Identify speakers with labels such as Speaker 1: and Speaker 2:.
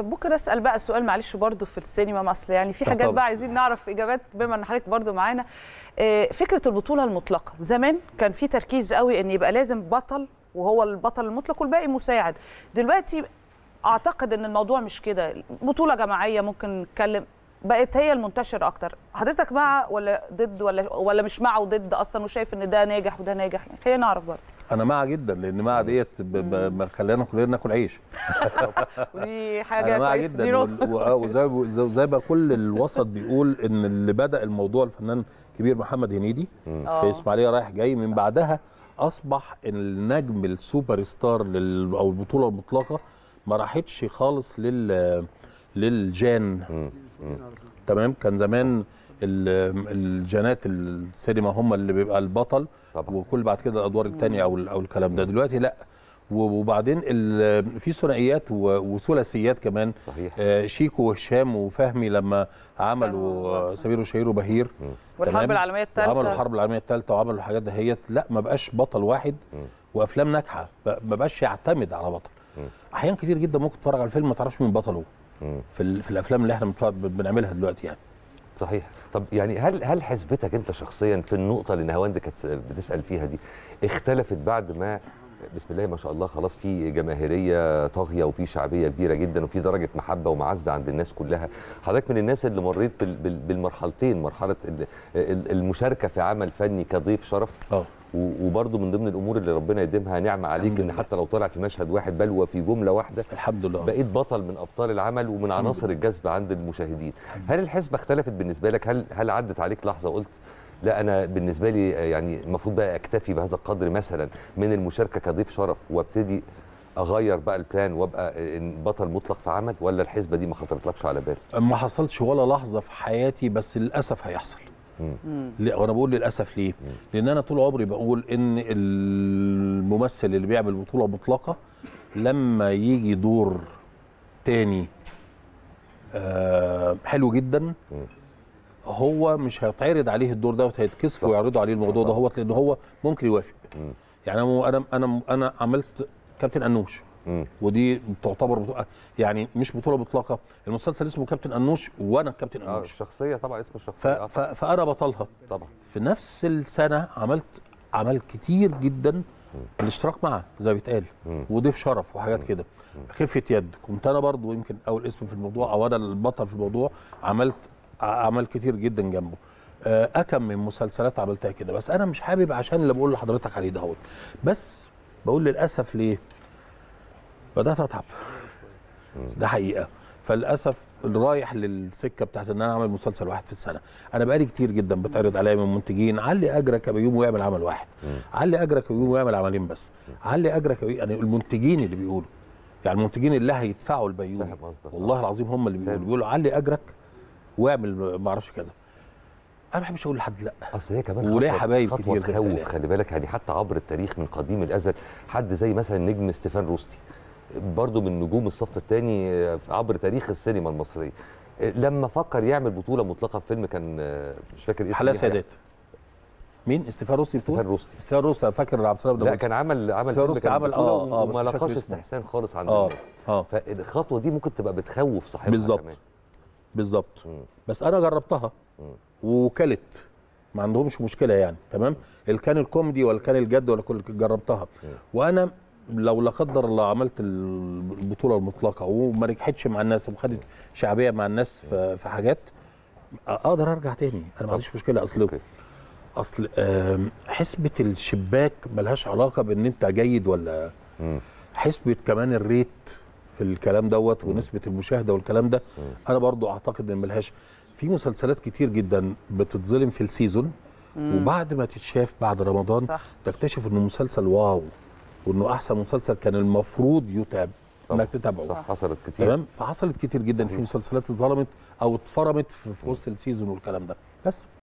Speaker 1: ممكن اسال بقى سؤال معلش برضو في السينما ما اصل يعني في حاجات
Speaker 2: طبعا.
Speaker 1: بقى عايزين نعرف اجابات بما ان حضرتك برضو معانا آه، فكره البطوله المطلقه زمان كان في تركيز قوي ان يبقى لازم بطل وهو البطل المطلق والباقي مساعد دلوقتي اعتقد ان الموضوع مش كده بطوله جماعيه ممكن نتكلم بقت هي المنتشر اكتر حضرتك مع ولا ضد ولا ولا مش مع وضد اصلا وشايف ان ده ناجح وده ناجح يعني خلينا نعرف برضه
Speaker 2: انا مع جدا لان مع ديت ب- ب- ما خلانا كلنا ناكل عيش
Speaker 1: ودي حاجه
Speaker 2: انا مع
Speaker 1: كويسه دي
Speaker 2: جدا
Speaker 1: نقطة.
Speaker 2: وال- و- آه، وزي وزي- وزي ما كل الوسط بيقول ان اللي بدا الموضوع الفنان الكبير محمد هنيدي
Speaker 1: آه.
Speaker 2: في اسماعيليه رايح جاي من بعدها اصبح النجم السوبر ستار لل او البطوله المطلقه ما راحتش خالص لل للجان تمام كان زمان ال- الجانات السينما هم اللي بيبقى البطل
Speaker 3: طبعا.
Speaker 2: وكل بعد كده الادوار الثانيه او ال- او الكلام ده دلوقتي لا و- وبعدين ال- في ثنائيات و- وثلاثيات كمان
Speaker 3: صحيح
Speaker 2: آه، شيكو وهشام وفهمي لما عملوا
Speaker 1: كانوا
Speaker 2: آه، سمير وشهير وبهير
Speaker 1: والحرب
Speaker 2: تمام؟
Speaker 1: العالميه الثالثه
Speaker 2: وعملوا الحرب العالميه الثالثه وعملوا الحاجات دهيت لا ما بقاش بطل واحد وافلام ناجحه ب- ما بقاش يعتمد على بطل احيان كتير جدا ممكن تتفرج على الفيلم ما تعرفش مين بطله
Speaker 3: مم.
Speaker 2: في, ال- في الافلام اللي احنا بنتفرج- بنعملها دلوقتي يعني
Speaker 3: صحيح طب يعني هل هل حسبتك انت شخصيا في النقطه اللي نهاوند كانت بتسال فيها دي اختلفت بعد ما بسم الله ما شاء الله خلاص في جماهيريه طاغيه وفي شعبيه كبيره جدا وفي درجه محبه ومعزه عند الناس كلها حضرتك من الناس اللي مريت بال- بال- بالمرحلتين مرحله ال- ال- المشاركه في عمل فني كضيف شرف
Speaker 2: اه
Speaker 3: و- وبرضه من ضمن الامور اللي ربنا يديمها نعمه عليك
Speaker 2: الحمد
Speaker 3: ان
Speaker 2: لله.
Speaker 3: حتى لو طلع في مشهد واحد بل وفي جمله واحده
Speaker 2: الحمد لله
Speaker 3: بقيت بطل من ابطال العمل ومن عناصر الجذب عند المشاهدين هل الحسبه اختلفت بالنسبه لك هل هل عدت عليك لحظه قلت لا انا بالنسبه لي آه، يعني المفروض بقى اكتفي بهذا القدر مثلا من المشاركه كضيف شرف وابتدي اغير بقى البلان وابقى آه، بطل مطلق في عمل ولا الحسبه دي ما خطرتلكش على بال
Speaker 2: ما حصلش ولا لحظه في حياتي بس للاسف هيحصل
Speaker 3: مم.
Speaker 2: لا وانا بقول للاسف ليه؟ لان انا طول عمري بقول ان الممثل اللي بيعمل بطوله مطلقه لما يجي دور تاني آه حلو جدا هو مش هيتعرض عليه الدور ده هيتكسف
Speaker 3: صح.
Speaker 2: ويعرضوا عليه الموضوع ده هو لان هو ممكن يوافق
Speaker 3: مم.
Speaker 2: يعني انا انا انا انا عملت كابتن انوش
Speaker 3: مم.
Speaker 2: ودي تعتبر بطولة يعني مش بطوله مطلقه المسلسل اسمه كابتن انوش وانا كابتن
Speaker 3: اه
Speaker 2: انوش
Speaker 3: الشخصيه طبعا اسم
Speaker 2: ف
Speaker 3: الشخصيه آه،
Speaker 2: ف فانا بطلها
Speaker 3: طبعا
Speaker 2: في نفس السنه عملت اعمال كتير جدا الاشتراك معه زي ما بيتقال
Speaker 3: مم.
Speaker 2: وضيف شرف وحاجات كده خفه يد كنت انا برضو يمكن اول اسم في الموضوع او انا البطل في الموضوع عملت ع- اعمال كتير جدا جنبه آه، اكم من مسلسلات عملتها كده بس انا مش حابب عشان اللي بقول لحضرتك عليه دهوت بس بقول للاسف ليه بدات اتعب ده حقيقه فللاسف رايح للسكه بتاعت ان انا اعمل مسلسل واحد في السنه انا بقالي كتير جدا بتعرض عليا من منتجين علي اجرك يا بيوم ويعمل عمل واحد علي اجرك يا بيوم ويعمل عملين بس علي اجرك يا بيوم يعني المنتجين اللي بيقولوا يعني المنتجين اللي هيدفعوا البيوم
Speaker 3: فاهم قصدك.
Speaker 2: والله العظيم هم اللي بيقولوا
Speaker 3: فاهم.
Speaker 2: بيقولوا علي اجرك واعمل ما اعرفش كذا انا ما بحبش اقول لحد لا
Speaker 3: اصل هي كمان
Speaker 2: وليه
Speaker 3: خطوة-
Speaker 2: حبايب
Speaker 3: خطوه
Speaker 2: كتير زي
Speaker 3: تخوف
Speaker 2: التانية.
Speaker 3: خلي بالك يعني حتى عبر التاريخ من قديم الازل حد زي مثلا نجم ستيفان روستي برضه من نجوم الصف الثاني عبر تاريخ السينما المصريه لما فكر يعمل بطوله مطلقه في فيلم كان آه، مش فاكر اسمه
Speaker 2: حلا
Speaker 3: إيه،
Speaker 2: سادات مين استيفان روستي بتقول
Speaker 3: ستيفان روستي
Speaker 2: استيفان روستي أنا فاكر عبد السلام
Speaker 3: لا
Speaker 2: داوود.
Speaker 3: كان عمل عمل
Speaker 2: ستيفان
Speaker 3: فيلم
Speaker 2: روستي
Speaker 3: كان
Speaker 2: عمل-
Speaker 3: بطولة
Speaker 2: آه، آه، بس
Speaker 3: وما
Speaker 2: مش فاكر
Speaker 3: لقاش
Speaker 2: اسمه.
Speaker 3: استحسان خالص عند
Speaker 2: اه
Speaker 3: الناس
Speaker 2: اه
Speaker 3: فالخطوه دي ممكن تبقى بتخوف صاحبها
Speaker 2: بالظبط.
Speaker 3: كمان
Speaker 2: بالظبط
Speaker 3: مم.
Speaker 2: بس انا جربتها وكلت ما عندهمش مشكله يعني تمام اللي كان الكوميدي ولا كان الجد ولا كل جربتها وانا لو لا قدر الله عملت البطوله المطلقه وما نجحتش مع الناس وخدت شعبيه مع الناس في في حاجات اقدر ارجع تاني انا ما عنديش مشكله اصل
Speaker 3: أوكي.
Speaker 2: اصل آم، حسبه الشباك ملهاش علاقه بان انت جيد ولا
Speaker 3: مم.
Speaker 2: حسبه كمان الريت في الكلام دوت ونسبه المشاهده والكلام ده انا برضو اعتقد ان ملهاش في مسلسلات كتير جدا بتتظلم في السيزون وبعد ما تتشاف بعد رمضان
Speaker 1: صح.
Speaker 2: تكتشف انه مسلسل واو وانه احسن مسلسل كان المفروض يتابع
Speaker 3: طبعا.
Speaker 2: انك تتابعه
Speaker 3: صح حصلت كتير
Speaker 2: تمام فحصلت كتير جدا
Speaker 3: صحيح.
Speaker 2: في مسلسلات اتظلمت او اتفرمت في في وسط السيزون والكلام ده بس